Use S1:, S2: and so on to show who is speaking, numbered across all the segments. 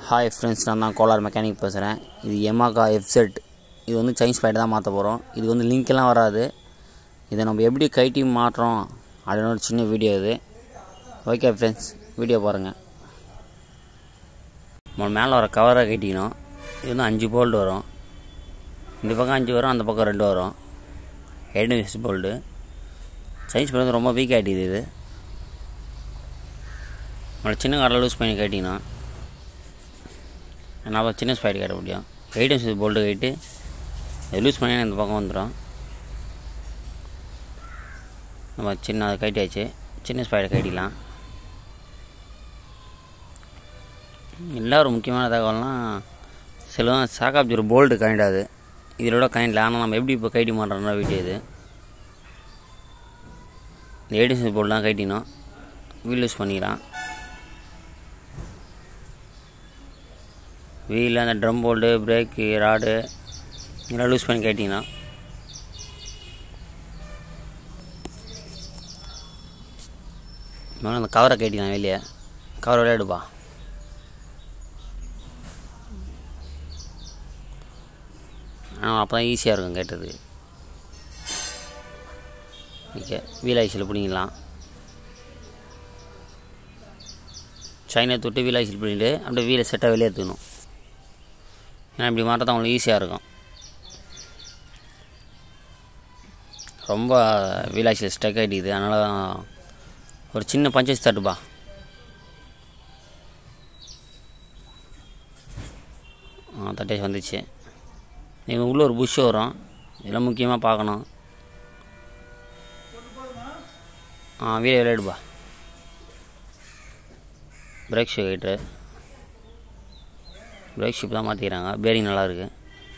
S1: hi friends நான் தான் Kolar mechanic பேசுகிறேன் இது எமாகா எஃப்செட் இது வந்து சைன்ஸ் பாயிண்ட் தான் மாற்ற போகிறோம் இது வந்து லிங்க்கெல்லாம் வராது இதை நம்ம எப்படி கைட்டி மாட்டுறோம் அப்படின்னு ஒரு சின்ன வீடியோ இது ஓகே ஃப்ரெண்ட்ஸ் வீடியோ பாருங்கள் நம்ம மேலே வர கவரை கட்டிக்கணும் இது வந்து அஞ்சு போல்டு வரும் இந்த பக்கம் அஞ்சு வரும் அந்த பக்கம் ரெண்டு வரும் ஹெட் விஸ் போல்டு சைன்ஸ் பாயிண்ட் வந்து ரொம்ப வீக் ஆகிட்டுது இது நம்மளை சின்ன காரில் லூஸ் பண்ணி கட்டிக்கணும் நான் சின்ன ஸ்பைடு கட்ட முடியும் எயிட்டம் சைஸ் போல்ட்டு கட்டி அது லூஸ் பண்ணி இந்த பக்கம் வந்துடும் நம்ம சின்ன அதை கட்டியாச்சு சின்ன ஸ்பைடை கட்டிக்கலாம் இல்லை ஒரு முக்கியமான தகவல்னால் சில சாக்காப்ஜர் போல்ட்டு கைண்டாது இதோட கைண்டில் ஆனால் நம்ம எப்படி இப்போ கைட்டி மாட்டுறோம்னா வீடியோ இது இந்த எயிட்டம் சைஸ் போல்ட்லாம் கைட்டினோம் வீல் யூஸ் பண்ணிக்கலாம் வீல் அந்த ட்ரம் போல்டு பிரேக்கு ராடு இதெல்லாம் லூஸ் பண்ணி கேட்டிங்கன்னா மேலே அந்த கவரை கேட்டிங்கன்னா வெளியே கவர் விளையாடுப்பா ஆனால் அப்போ தான் ஈஸியாக இருக்கும் கேட்டது ஓகே வீல் ஐசியில் பிடிங்கலாம் சைனை தொட்டு வீல் ஐசில் பண்ணிட்டு அப்படியே வீலை செட்டாக வெளியே எடுத்துக்கணும் ஏன்னா இப்படி மாட்டதான் அவங்களுக்கு ஈஸியாக இருக்கும் ரொம்ப வீலாட்சியில் ஸ்டக் ஆகிடுது அதனால தான் ஒரு சின்ன பஞ்சஸ் தட்டுப்பா ஆ தட்டேஜ் வந்துச்சு நீங்கள் உள்ளே ஒரு புஷ் வரும் இதெல்லாம் முக்கியமாக பார்க்கணும் ஆ வீடியோ விளையாடுப்பா பிரேக் ஷூ ஹைட்ரு பிரேக் ஷிப் தான் மாற்றிக்கிறாங்க பேரிங் நல்லாயிருக்கு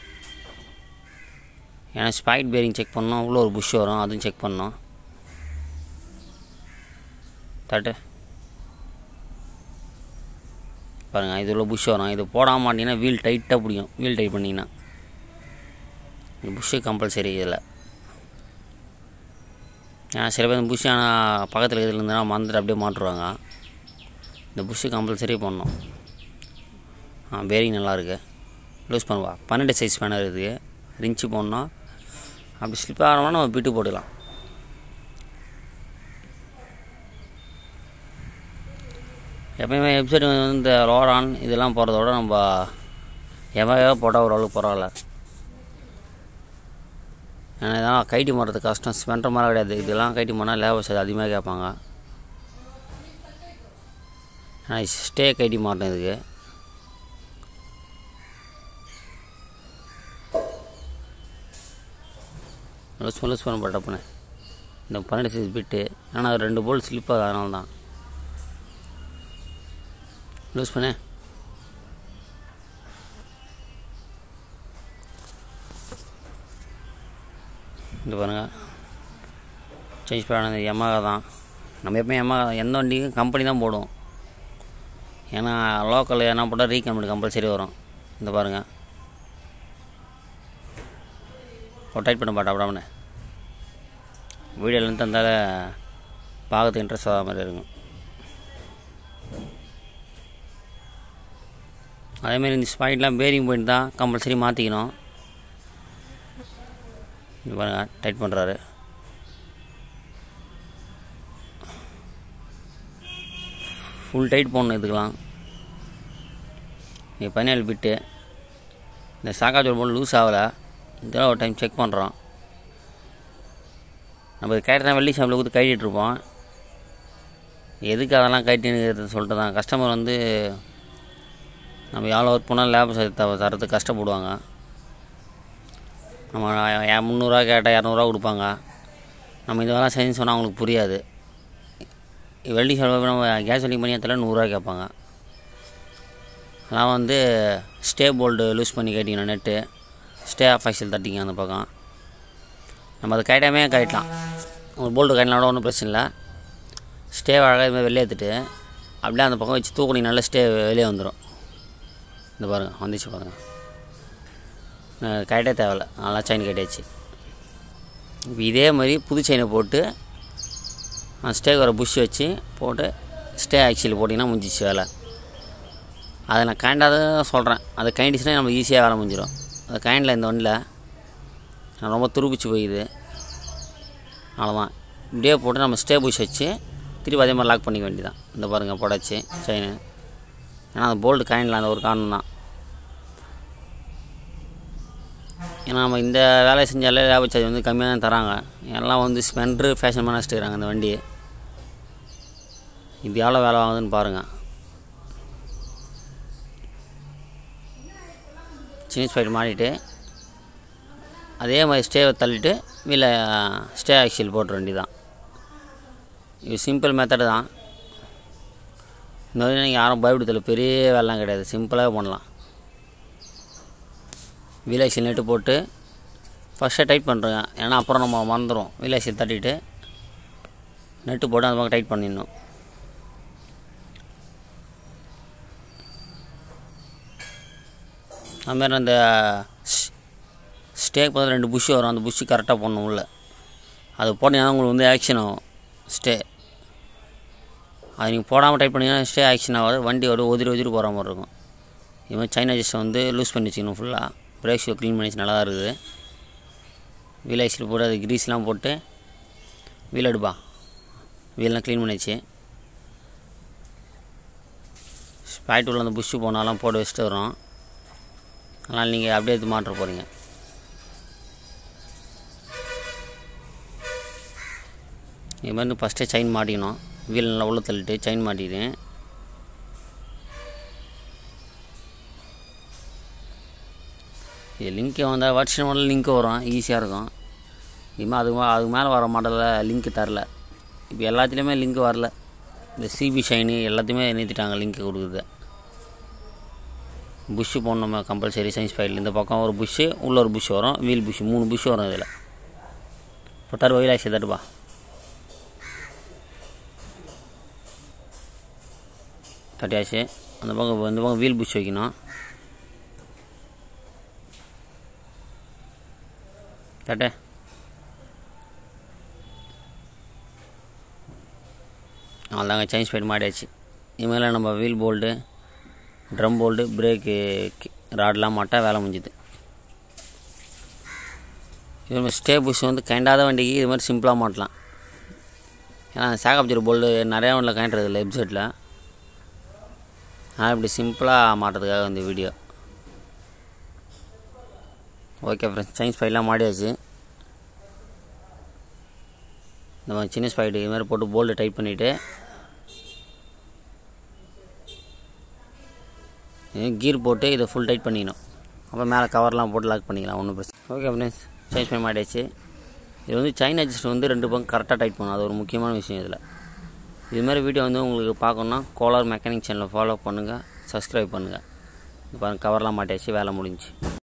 S1: ஏன்னா ஸ்பைட் பேரிங் செக் பண்ணோம் உள்ளே ஒரு புஷ் வரும் அதுவும் செக் பண்ணோம் தட்டு பாருங்கள் இது உள்ள புஷ் வரும் இது போடாமல் மாட்டிங்கன்னா வீல் டைட்டாக பிடிக்கும் வீல் டைட் பண்ணிங்கன்னா இந்த புஷ்ஷு கம்பல்சரி இதில் ஏன்னா சில பேர் இந்த புஷ் ஆனால் பக்கத்தில் இதில் இருந்ததுன்னா மறந்துட்டு அப்படியே மாட்டுருவாங்க இந்த புஷ்ஷு கம்பல்சரி பண்ணணும் ஆ பேரிங் நல்லாயிருக்கு லூஸ் பண்ணுவா பன்னெண்டு சைஸ் ஸ்பேனர் இருக்குது ரிஞ்சு போடணும் அப்படி ஸ்லிப் ஆகிறோம்னா நம்ம பிட்டு போட்டுக்கலாம் எப்பயுமே வெப்சைட் வந்து இந்த லோடான் இதெல்லாம் போகிறத விட நம்ம எவ்வளோ போட்டால் ஓரளவுக்கு பரவாயில்ல ஏன்னா இதெல்லாம் கைட்டி மாட்டுறது கஷ்டம் ஸ்பெண்டர் மாதிரி கிடையாது இதெல்லாம் கைட்டி பண்ணால் லேபர்ஸ் அது அதிகமாக கேட்பாங்க ஆனால் ஸ்டே கைட்டி மாட்டேன் இதுக்கு லூஸ் பண்ண லூஸ் பண்ண பட்டப்பண்ணே இந்த பன்னெண்டு சைஸ் பிட்டு ஆனால் ரெண்டு போல் ஸ்லிப் ஆகுது அதனால தான் லூஸ் பண்ணு இது பாருங்கள் சேஞ்ச் பண்ண எம்மாக தான் நம்ம எப்பயும் எம்மாக எந்த வண்டிக்கும் கம்பெனி தான் போடுவோம் ஏன்னா லோக்கல் என்ன போட்டால் ரீகம்பெனி கம்பல்சரி வரும் இந்த பாருங்கள் ஒரு டைட் பண்ண மாட்டா அப்படியே வீடியோலேருந்து தந்தால் பார்க்கறதுக்கு இன்ட்ரெஸ்ட் ஆகாத மாதிரி இருக்கும் அதேமாரி இந்த ஸ்பாயிட்லாம் பேரிங் பாயிண்ட் தான் கம்பல்சரி மாற்றிக்கணும் இது பாருங்கள் டைட் பண்ணுறாரு ஃபுல் டைட் போடணும் இதுக்கெலாம் இது பதினேழு பிட்டு இந்த சாக்காச்சோல் போல் லூஸ் ஆகலை இதெல்லாம் ஒரு டைம் செக் பண்ணுறோம் நம்ம கைட்டு தான் வெள்ளி ஷாப்பில் கொடுத்து கட்டிகிட்ருப்போம் எதுக்கு அதெல்லாம் கட்டின்னு சொல்லிட்டு தான் கஸ்டமர் வந்து நம்ம எவ்வளோ ஒர்க் பண்ணால் லேபர் த தரத்துக்கு கஷ்டப்படுவாங்க நம்ம முந்நூறுரூவா கேட்டால் இரநூறுவா கொடுப்பாங்க நம்ம இதெல்லாம் செஞ்சு சொன்னால் அவங்களுக்கு புரியாது வெல்டி ஷாப்பில் நம்ம கேஸ் வெல்டிங் பண்ணி ஏற்றல நூறுரூவா கேட்பாங்க நான் வந்து ஸ்டே போல்டு லூஸ் பண்ணி கட்டிக்கணும் நெட்டு ஸ்டே ஆஃப் ஆக்சில் தட்டிங்க அந்த பக்கம் நம்ம அதை கைட்டாமே கைட்டலாம் ஒரு போல்டு கைட்டலாம் கூட ஒன்றும் பிரச்சனை இல்லை ஸ்டே அழகாக இதுமாதிரி வெளியே எடுத்துட்டு அப்படியே அந்த பக்கம் வச்சு தூக்குனீங்கனால ஸ்டே வெளியே வந்துடும் இந்த பாருங்கள் வந்துச்சு பாருங்கள் கைட்டே தேவையில்ல நல்லா செயின் கட்டியாச்சு இப்போ இதே மாதிரி புது செயினை போட்டு ஸ்டேக்கு வர புஷ் வச்சு போட்டு ஸ்டே ஆக்சியில் போட்டிங்கன்னா முடிஞ்சிச்சு வேலை அதை நான் கைண்டாக சொல்கிறேன் அது கைண்டிச்சுனா நம்ம ஈஸியாக வேலை முடிஞ்சிடும் அது கைண்டில் இந்த வண்டியில் நான் ரொம்ப துருப்பிச்சு போயிடுது அவ்வளோதான் இப்படியே போட்டு நம்ம ஸ்டே புஷ் வச்சு திருப்பி அதே மாதிரி லாக் பண்ணிக்க வேண்டியதான் இந்த பாருங்கள் போடாச்சு செயின் ஏன்னா அந்த போல்டு கைண்டில் அந்த ஒரு காரணம் தான் ஏன்னா நம்ம இந்த வேலையை செஞ்சாலே லேபர் சார்ஜ் வந்து கம்மியாக தான் தராங்க எல்லாம் வந்து ஸ்பெண்டரு ஃபேஷன் பண்ண வச்சுக்கிறாங்க இந்த வண்டி இது எவ்வளோ வேலை வாங்குதுன்னு பாருங்கள் சின்ன ஸ்பைட் மாட்டிட்டு அதே மாதிரி ஸ்டேவை தள்ளிட்டு வீல ஸ்டே ஆக்சில் போட்டுற வேண்டியதான் இது சிம்பிள் மெத்தடு தான் இந்த மாதிரி நீங்கள் யாரும் பயப்படுத்தல பெரிய வேலைலாம் கிடையாது சிம்பிளாகவே பண்ணலாம் வீலாக்சில் நெட்டு போட்டு ஃபஸ்ட்டே டைட் பண்ணுறேங்க ஏன்னா அப்புறம் நம்ம மறந்துடும் வீலாக்சில் தட்டிட்டு நெட்டு போட்டு அந்த பக்கம் டைட் பண்ணிடணும் அதுமாரி அந்த ஸ்டேக்கு பதில் ரெண்டு புஷ்ஷு வரும் அந்த புஷ்ஷு கரெக்டாக போடணும் உள்ள அது போட்டீங்கன்னா உங்களுக்கு வந்து ஆக்ஷன் ஆகும் ஸ்டே அது நீங்கள் போடாமல் டைப் பண்ணிங்கன்னா ஸ்டே ஆக்ஷன் ஆகாது வண்டி ஒரு ஒதிரி ஒதிரி போகிற மாதிரி இருக்கும் இது மாதிரி சைனா ஜஸ்ட்டை வந்து லூஸ் பண்ணி வச்சுக்கணும் ஃபுல்லாக பிரேக் ஷூ க்ளீன் பண்ணி வச்சு நல்லா தான் இருக்குது வீல் ஐஸில் போட்டு அது கிரீஸ்லாம் போட்டு வீல் எடுப்பா வீல்லாம் க்ளீன் பண்ணிச்சு ஸ்பைட் உள்ள அந்த புஷ்ஷு போனாலும் போட்டு வச்சுட்டு வரோம் அதனால் நீங்கள் அப்படியே எடுத்து மாற்ற போகிறீங்க இது மாதிரி ஃபஸ்ட்டே செயின் மாட்டிக்கணும் வீல் நல்லா உள்ள தள்ளிட்டு செயின் மாட்டிட்டேன் இது லிங்க்கு வந்தால் வாட்ஸ்அப் மாடல் லிங்க்கு வரும் ஈஸியாக இருக்கும் இனிமேல் அது மா- அதுக்கு மேலே வர மாடலில் லிங்க்கு தரல இப்போ எல்லாத்துலேயுமே லிங்க் வரல இந்த சிபி ஷைனு எல்லாத்தையுமே நிறுத்திட்டாங்க லிங்க்கு கொடுக்குறது புஷ்ஷு போடணும் கம்பல்சரி சயின்ஸ் ஃபைல் இந்த பக்கம் ஒரு புஷ்ஷு உள்ள ஒரு புஷ் வரும் வீல் புஷ் மூணு புஷ் வரும் இதில் பொட்டார் வயல் ஆக்சி தட்டுப்பா தட்டியாச்சு அந்த பக்கம் இந்த பக்கம் வீல் புஷ் வைக்கணும் தட்டே அவ்வளோதாங்க சேஞ்ச் பண்ணி மாட்டியாச்சு இனிமேல் நம்ம wheel bolt drum bolt brake ராட்லாம் மாட்டால் வேலை முடிஞ்சுது இது மாதிரி ஸ்டே புஷ் வந்து கைண்டாத வண்டிக்கு இது மாதிரி சிம்பிளாக மாட்டலாம் ஏன்னா சேகப்ஜர் போல்டு நிறையா ஒன்றில் கைண்டுறது இல்லை வெப்சைட்டில் நான் இப்படி சிம்பிளாக மாட்டுறதுக்காக இந்த வீடியோ ஓகே ஃப்ரெண்ட்ஸ் சயின்ஸ் ஃபைல்லாம் மாடியாச்சு இந்த மாதிரி சின்ன ஸ்பைடு இது மாதிரி போட்டு போல்டு டைப் பண்ணிவிட்டு கீர் போட்டு இதை ஃபுல் டைட் பண்ணிக்கணும் அப்புறம் மேலே கவர்லாம் போட்டு லாக் பண்ணிக்கலாம் ஒன்றும் பிரச்சனை ஓகே ஃப்ரெண்ட்ஸ் சேஞ்ச் பண்ணி மாட்டியாச்சு இது வந்து செயின் அட்ஜஸ்ட் வந்து ரெண்டு பக்கம் கரெக்டாக டைட் பண்ணணும் அது ஒரு முக்கியமான விஷயம் இதில் இது மாதிரி வீடியோ வந்து உங்களுக்கு பார்க்கணுன்னா கோலார் மெக்கானிக் சேனலை ஃபாலோ பண்ணுங்கள் சப்ஸ்கிரைப் பண்ணுங்கள் இப்போ கவர்லாம் மாட்டியாச்சு வேலை முடிஞ்சுச்சு